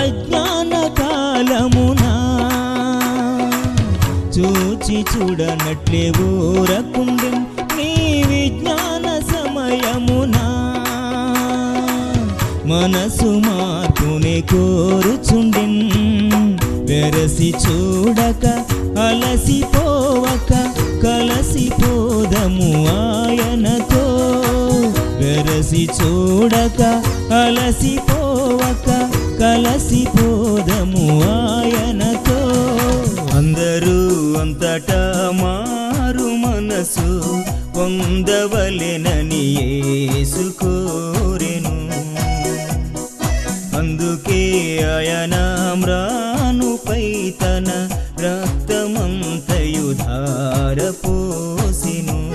అజ్ఞాన కాలమునా చూచి చూడనట్లే ఊరకుండెం నీ విజ్ఞాన సమయమునా మనసు మార్పునే కోరుచుండెన్ వెరసి చూడక అలసిపోవక కలసిపోదము ఆయనతో వెరసి చూడక అలసిపోవక కలసిపోదము ఆయనతో అందరూ అంతటా మారు మనసు పొందవలెనని యేసు కోరెను అందుకే ఆయన మ్రానుపై తన రక్తమంతయు ధార పోసిను